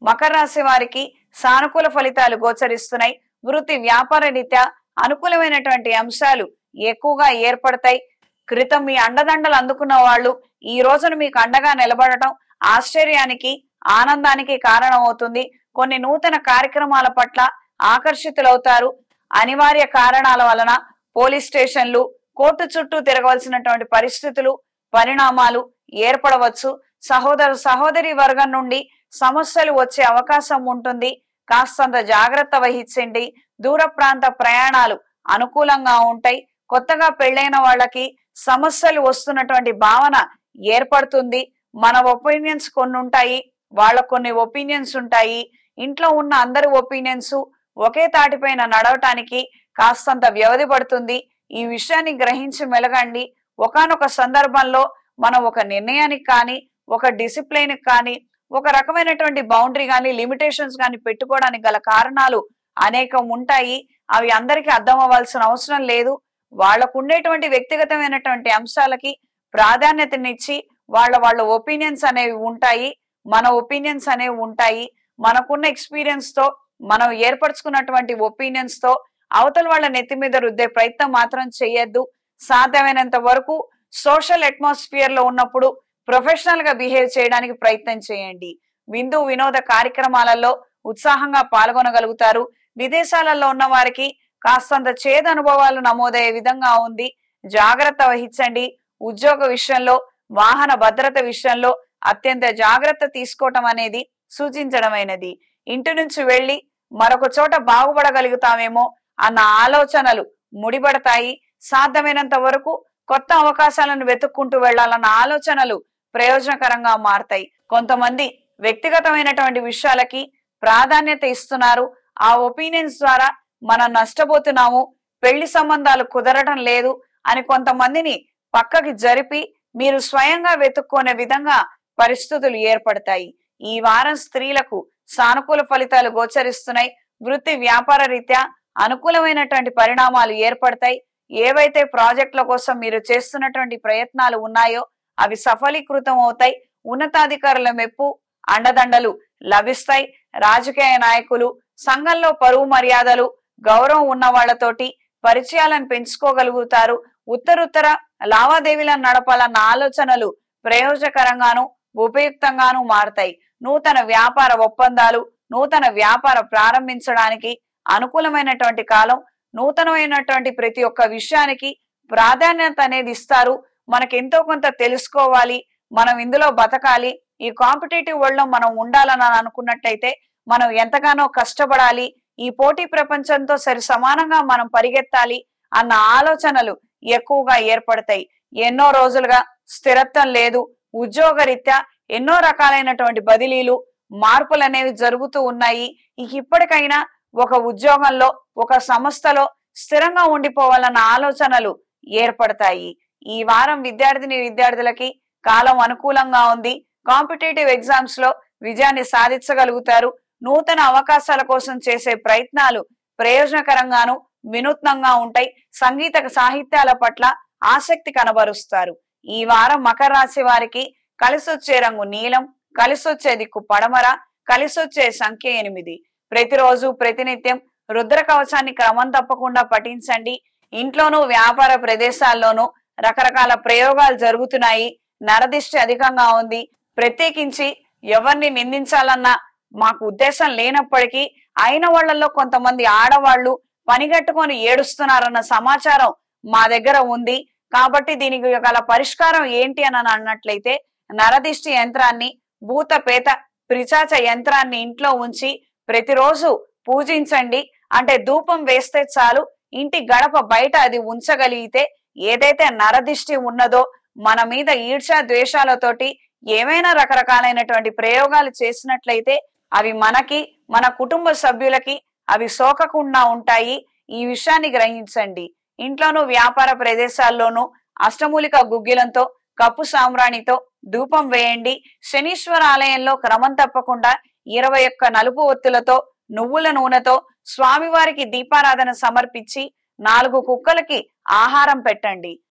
మకర రాశి వారికి సానుకూల ఫలితాలు గోచరిస్తున్నాయి వృత్తి వ్యాపార రీత్యా అనుకూలమైనటువంటి అంశాలు ఎక్కువగా ఏర్పడతాయి క్రితం మీ అండదండలు అందుకున్న వాళ్ళు ఈ రోజున మీకు అండగా నిలబడటం ఆశ్చర్యానికి ఆనందానికి కారణమవుతుంది కొన్ని నూతన కార్యక్రమాల పట్ల ఆకర్షితులవుతారు అనివార్య కారణాల వలన పోలీస్ స్టేషన్లు కోర్టు చుట్టూ తిరగవలసినటువంటి పరిస్థితులు పరిణామాలు ఏర్పడవచ్చు సహోదరు సహోదరి వర్గం నుండి సమస్యలు వచ్చే అవకాశం ఉంటుంది కాస్తంత జాగ్రత్త వహించండి దూర ప్రాంత ప్రయాణాలు అనుకూలంగా ఉంటాయి కొత్తగా పెళ్ళైన వాళ్ళకి సమస్యలు వస్తున్నటువంటి భావన ఏర్పడుతుంది మన ఒపీనియన్స్ కొన్ని ఉంటాయి వాళ్ళ కొన్ని ఒపీనియన్స్ ఉంటాయి ఇంట్లో ఉన్న అందరి ఒపీనియన్స్ ఒకే తాటిపైన నడవటానికి కాస్తంత వ్యవధి పడుతుంది ఈ విషయాన్ని గ్రహించి మెలగండి ఒకానొక సందర్భంలో మనం ఒక నిర్ణయానికి కానీ ఒక డిసిప్లైన్ కానీ ఒక రకమైనటువంటి బౌండరీ కానీ లిమిటేషన్స్ కానీ పెట్టుకోవడానికి గల కారణాలు అనేకం ఉంటాయి అవి అందరికీ అర్థం అవ్వాల్సిన అవసరం లేదు వాళ్ళకు ఉండేటువంటి వ్యక్తిగతమైనటువంటి అంశాలకి ప్రాధాన్యతనిచ్చి వాళ్ళ వాళ్ళ ఒపీనియన్స్ అనేవి ఉంటాయి మన ఒపీనియన్స్ అనేవి ఉంటాయి మనకున్న ఎక్స్పీరియన్స్ తో మనం ఏర్పరచుకున్నటువంటి ఒపీనియన్స్ తో అవతల వాళ్ళ నెత్తి మీద రుద్దే ప్రయత్నం మాత్రం చేయొద్దు సాధ్యమైనంత వరకు సోషల్ అట్మాస్ఫియర్ లో ఉన్నప్పుడు ప్రొఫెషనల్ గా బిహేవ్ చేయడానికి ప్రయత్నం చేయండి విందు వినోద కార్యక్రమాలలో ఉత్సాహంగా పాల్గొనగలుగుతారు విదేశాలలో ఉన్న వారికి కాస్తంత చేదు అనుభవాలు నమోదయ్యే విధంగా ఉంది జాగ్రత్త వహించండి ఉద్యోగ విషయంలో వాహన భద్రత విషయంలో అత్యంత జాగ్రత్త తీసుకోవటం అనేది సూచించడమైనది ఇంటి నుంచి వెళ్లి మరొక చోట బాగుపడగలుగుతామేమో అన్న ఆలోచనలు ముడిపడతాయి సాధ్యమైనంత వరకు కొత్త అవకాశాలను వెతుక్కుంటూ వెళ్లాలన్న ఆలోచనలు ప్రయోజనకరంగా మారతాయి కొంతమంది వ్యక్తిగతమైనటువంటి విషయాలకి ప్రాధాన్యత ఇస్తున్నారు ఆ ఒపీనియన్స్ ద్వారా మనం నష్టపోతున్నాము పెళ్లి సంబంధాలు కుదరటం లేదు అని కొంతమందిని పక్కకి జరిపి మీరు స్వయంగా వెతుక్కునే విధంగా పరిస్థితులు ఏర్పడతాయి ఈ వారం స్త్రీలకు సానుకూల ఫలితాలు గోచరిస్తున్నాయి వృత్తి వ్యాపార రీత్యా అనుకూలమైనటువంటి పరిణామాలు ఏర్పడతాయి ఏవైతే ప్రాజెక్టుల కోసం మీరు చేస్తున్నటువంటి ప్రయత్నాలు ఉన్నాయో అవి సఫలీకృతం అవుతాయి ఉన్నతాధికారుల మెప్పు అండదండలు లభిస్తాయి రాజకీయ నాయకులు సంఘంలో పరువు మర్యాదలు గౌరవం ఉన్న వాళ్ళతోటి పరిచయాలను పెంచుకోగలుగుతారు ఉత్తరుత్తర లావాదేవీలను నడపాలన్న ఆలోచనలు ప్రయోజకరంగాను ఉపయుక్తంగాను మారతాయి నూతన వ్యాపార ఒప్పందాలు నూతన వ్యాపార ప్రారంభించడానికి అనుకూలమైనటువంటి కాలం నూతనమైనటువంటి ప్రతి ఒక్క విషయానికి ప్రాధాన్యత అనేది ఇస్తారు మనకి ఎంతో కొంత తెలుసుకోవాలి మనం ఇందులో బతకాలి ఈ కాంపిటేటివ్ వరల్డ్ లో మనం ఉండాలని అనుకున్నట్టయితే మనం ఎంతగానో కష్టపడాలి ఈ పోటీ ప్రపంచంతో సరి సమానంగా మనం పరిగెత్తాలి అన్న ఆలోచనలు ఎక్కువగా ఏర్పడతాయి ఎన్నో రోజులుగా స్థిరత్వం లేదు ఉద్యోగరీత్యా ఎన్నో రకాలైనటువంటి బదిలీలు మార్పులు అనేవి జరుగుతూ ఉన్నాయి ఇక ఇప్పటికైనా ఒక ఉద్యోగంలో ఒక సంస్థలో స్థిరంగా ఉండిపోవాలన్న ఆలోచనలు ఏర్పడతాయి ఈ వారం విద్యార్థిని విద్యార్థులకి కాలం అనుకూలంగా ఉంది కాంపిటేటివ్ ఎగ్జామ్స్ లో విజయాన్ని సాధించగలుగుతారు నూతన అవకాశాల కోసం చేసే ప్రయత్నాలు ప్రయోజనకరంగాను వినూత్నంగా ఉంటాయి సంగీత సాహిత్యాల పట్ల ఆసక్తి కనబరుస్తారు ఈ వారం మకర రాశి వారికి కలిసొచ్చే రంగు నీలం కలిసొచ్చే దిక్కు పడమర కలిసొచ్చే సంఖ్య ఎనిమిది ప్రతిరోజు ప్రతినిత్యం రుద్ర కవచాన్ని క్రమం తప్పకుండా పఠించండి ఇంట్లోనూ వ్యాపార ప్రదేశాల్లోనూ రకరకాల ప్రయోగాలు జరుగుతున్నాయి నరదిష్టి అధికంగా ఉంది ప్రత్యేకించి ఎవరిని నిందించాలన్నా మాకు ఉద్దేశం లేనప్పటికీ అయిన వాళ్ళల్లో కొంతమంది ఆడవాళ్లు పనిగట్టుకొని ఏడుస్తున్నారన్న సమాచారం మా దగ్గర ఉంది కాబట్టి దీనికి గల పరిష్కారం ఏంటి అని అన్నట్లయితే నరదిష్టి యంత్రాన్ని భూత పేత పిచాచ యంత్రాన్ని ఇంట్లో ఉంచి ప్రతిరోజు పూజించండి అంటే ధూపం వేస్తే చాలు ఇంటి గడప బయట అది ఉంచగలిగితే ఏదైతే నరదిష్టి ఉన్నదో మన మీద ఈర్షా ద్వేషాలతోటి ఏమైనా రకరకాలైనటువంటి ప్రయోగాలు చేసినట్లయితే అవి మనకి మన కుటుంబ సభ్యులకి అవి సోకకుండా ఉంటాయి ఈ విషయాన్ని గ్రహించండి ఇంట్లోనూ వ్యాపార ప్రదేశాల్లోనూ అష్టమూలిక గుగ్గిలంతో కప్పు సామ్రాణితో ధూపం వేయండి శనీశ్వర ఆలయంలో క్రమం తప్పకుండా ఇరవై ఒక్క నలుపు ఒత్తులతో నువ్వుల నూనెతో స్వామివారికి దీపారాధన సమర్పించి నాలుగు కుక్కలకి ఆహారం పెట్టండి